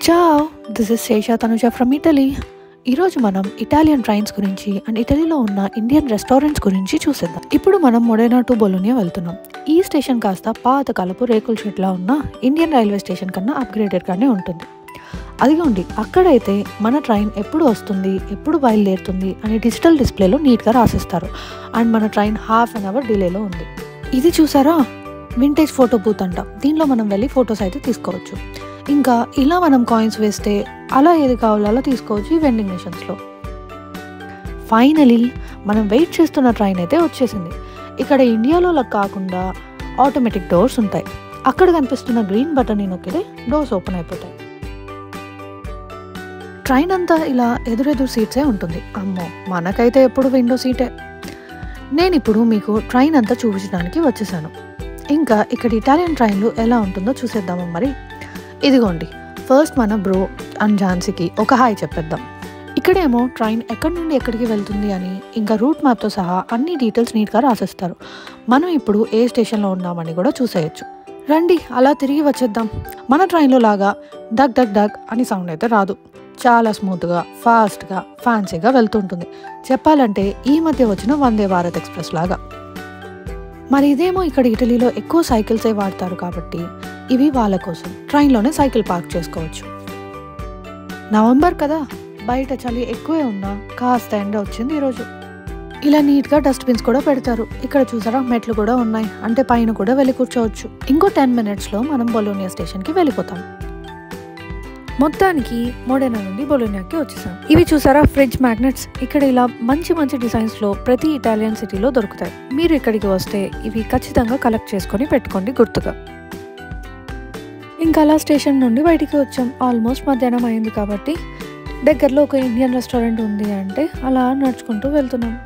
chow this is Sesha Tanuja from Italy ఈరోజు మనం Italian trains గురించి అండ్ ఇటలీలో ఉన్న ఇండియన్ రెస్టారెంట్స్ గురించి చూసేద్దాం ఇప్పుడు మనం మొడైనా టు బొలోనియా వెళ్తున్నాం ఈ స్టేషన్ కాస్త పాత కాలపు రేకుల షెడ్లా ఉన్న ఇండియన్ రైల్వే స్టేషన్ కన్నా అప్గ్రేడెడ్గానే ఉంటుంది అదిగోండి అక్కడైతే మన ట్రైన్ ఎప్పుడు వస్తుంది ఎప్పుడు బయలుదేరుతుంది అని డిజిటల్ డిస్ప్లేలో నీట్గా రాసిస్తారు అండ్ మన ట్రైన్ హాఫ్ అన్ అవర్ డిలేలో ఉంది ఇది చూసారా వింటేజ్ ఫోటో బూత్ అంట దీనిలో మనం వెళ్ళి ఫొటోస్ అయితే తీసుకోవచ్చు ఇంకా ఇలా మనం కాయిన్స్ వేస్తే అలా ఏది కావాలో అలా తీసుకోవచ్చు ఈ వెండింగ్ మిషన్స్లో ఫైనలీ మనం వెయిట్ చేస్తున్న ట్రైన్ అయితే వచ్చేసింది ఇక్కడ ఇండియాలో లా కాకుండా ఆటోమేటిక్ డోర్స్ ఉంటాయి అక్కడ కనిపిస్తున్న గ్రీన్ బటన్ నొక్కితే డోర్స్ ఓపెన్ అయిపోతాయి ట్రైన్ అంతా ఇలా ఎదురెదురు సీట్సే ఉంటుంది అమ్మో మనకైతే ఎప్పుడు విండో సీటే నేను ఇప్పుడు మీకు ట్రైన్ అంతా చూపించడానికి వచ్చేసాను ఇంకా ఇక్కడ ఇటాలియన్ ట్రైన్లు ఎలా ఉంటుందో చూసేద్దామా మరి ఇదిగోండి ఫస్ట్ మన బ్రో అండ్ ఝాన్సీకి ఒక హాయ్ చెప్పేద్దాం ఇక్కడేమో ట్రైన్ ఎక్కడి నుండి ఎక్కడికి వెళ్తుంది అని ఇంకా రూట్ మ్యాప్తో సహా అన్ని డీటెయిల్స్ నీట్గా రాసేస్తారు మనం ఇప్పుడు ఏ స్టేషన్లో ఉన్నామని కూడా చూసేయచ్చు రండి అలా తిరిగి వచ్చేద్దాం మన ట్రైన్లో లాగా డగ్ డగ్ డగ్ అని సౌండ్ అయితే రాదు చాలా స్మూత్గా ఫాస్ట్గా ఫ్యాన్సీగా వెళ్తుంటుంది చెప్పాలంటే ఈ మధ్య వచ్చిన వందే భారత్ ఎక్స్ప్రెస్ లాగా మరి ఇదేమో ఇక్కడ ఇటలీలో ఎక్కువ సైకిల్సే వాడతారు కాబట్టి ఇవి వాళ్ళ కోసం ట్రైన్లోనే సైకిల్ పార్క్ చేసుకోవచ్చు నవంబర్ కదా బయట చలి ఎక్కువే ఉన్నా కాస్త ఎండ వచ్చింది ఈరోజు ఇలా నీట్గా డస్ట్బిన్స్ కూడా పెడతారు ఇక్కడ చూసారా మెట్లు కూడా ఉన్నాయి అంటే పైన కూడా వెళ్ళి కూర్చోవచ్చు ఇంకో టెన్ మినిట్స్లో మనం బొలోనియా స్టేషన్కి వెళ్ళిపోతాం మొత్తానికి మోడెనా నుండి బొలోనియాకి వచ్చేసాం ఇవి చూసారా ఫ్రిడ్జ్ మ్యాగ్నెట్స్ ఇక్కడ ఇలా మంచి మంచి డిజైన్స్ లో ప్రతి ఇటాలియన్ సిటీలో దొరుకుతాయి మీరు ఇక్కడికి వస్తే ఇవి ఖచ్చితంగా కలెక్ట్ చేసుకొని పెట్టుకోండి గుర్తుగా ఇంకా అలా స్టేషన్ నుండి బయటికి వచ్చాం ఆల్మోస్ట్ మధ్యాహ్నం అయింది కాబట్టి దగ్గరలో ఒక ఇండియన్ రెస్టారెంట్ ఉంది అంటే అలా నడుచుకుంటూ వెళ్తున్నాం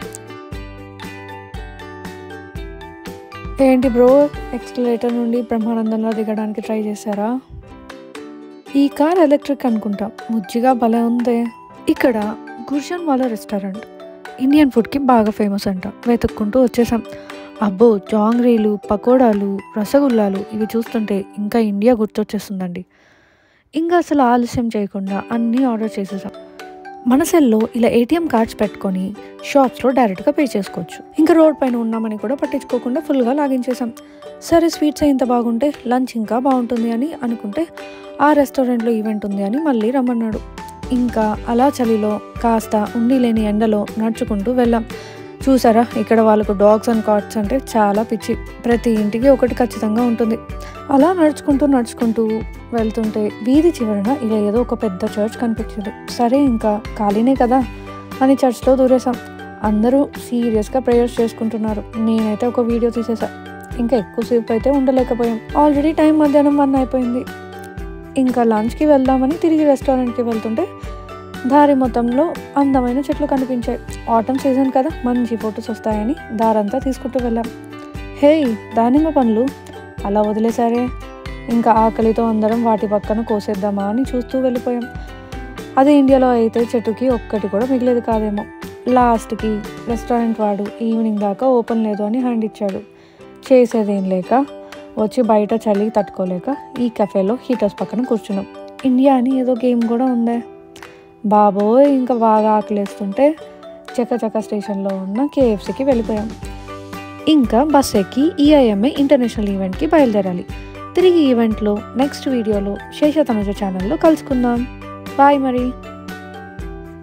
ఏంటి బ్రో ఎక్స్కలేటర్ నుండి బ్రహ్మానందంలో దిగడానికి ట్రై చేశారా ఈ కార్ ఎలక్ట్రిక్ అనుకుంటా ముజ్జిగా భలే ఉంది ఇక్కడ గుర్జన్ వాళ్ళ రెస్టారెంట్ ఇండియన్ ఫుడ్కి బాగా ఫేమస్ అంట వెతుక్కుంటూ వచ్చేసాం అబ్బో జాంగ్రీలు పకోడాలు రసగుల్లాలు ఇవి చూస్తుంటే ఇంకా ఇండియా గుర్తొచ్చేస్తుందండి ఇంకా అసలు ఆలస్యం చేయకుండా అన్నీ ఆర్డర్ చేసేసాం మన సెల్లో ఇలా ఏటీఎం కార్డ్స్ పెట్టుకొని షాప్స్లో డైరెక్ట్గా పే చేసుకోవచ్చు ఇంకా రోడ్ పైన ఉన్నామని కూడా పట్టించుకోకుండా ఫుల్గా లాగించేసాం సరే స్వీట్స్ ఇంత బాగుంటే లంచ్ ఇంకా బాగుంటుంది అని అనుకుంటే ఆ రెస్టారెంట్లో ఈవెంట్ ఉంది అని మళ్ళీ రమ్మన్నాడు ఇంకా అలా చలిలో కాస్త ఉండి లేని ఎండలో నడుచుకుంటూ వెళ్ళాం చూసారా ఇక్కడ వాళ్ళకు డాగ్స్ అండ్ కార్డ్స్ అంటే చాలా పిచ్చి ప్రతి ఇంటికి ఒకటి ఖచ్చితంగా ఉంటుంది అలా నడుచుకుంటూ నడుచుకుంటూ వెళ్తుంటే వీధి చివరన ఇలా ఏదో ఒక పెద్ద చర్చ్ కనిపించింది సరే ఇంకా ఖాళీనే కదా అని చర్చ్లో దూరేసాం అందరూ సీరియస్గా ప్రేయర్స్ చేసుకుంటున్నారు నేనైతే ఒక వీడియో తీసేసా ఇంకా ఎక్కువసేపు అయితే ఉండలేకపోయాం ఆల్రెడీ టైం మధ్యాహ్నం వన్ అయిపోయింది ఇంకా లంచ్కి వెళ్దామని తిరిగి రెస్టారెంట్కి వెళ్తుంటే దారి మొత్తంలో అందమైన చెట్లు కనిపించాయి ఆటమ్ సీజన్ కదా మంచి ఫొటోస్ వస్తాయని దారంతా తీసుకుంటూ వెళ్ళాం హే దానిమ్మ పండ్లు అలా వదిలేసారే ఇంకా ఆకలితో అందరం వాటి పక్కన కోసేద్దామా అని చూస్తూ వెళ్ళిపోయాం అదే ఇండియాలో అయితే చెట్టుకి ఒక్కటి కూడా మిగిలేదు కాదేమో లాస్ట్కి రెస్టారెంట్ వాడు ఈవినింగ్ దాకా ఓపెన్ లేదు అని హ్యాండ్ ఇచ్చాడు చేసేదేం లేక వచ్చి బయట చలి తట్టుకోలేక ఈ కెఫేలో హీటర్స్ పక్కన కూర్చున్నాం ఇండియా అని ఏదో గేమ్ కూడా ఉందే బాబోయ్ ఇంకా బాగా ఆకలేస్తుంటే చకచక స్టేషన్లో ఉన్న కేఎఫ్సీకి వెళ్ళిపోయాం ఇంకా బస్ ఎక్కి ఈఐఎంఏ ఇంటర్నేషనల్ ఈవెంట్కి బయలుదేరాలి తిరిగి ఈవెంట్లో నెక్స్ట్ వీడియోలో శేష తనుజ ఛానల్లో కలుసుకుందాం బాయ్ మరి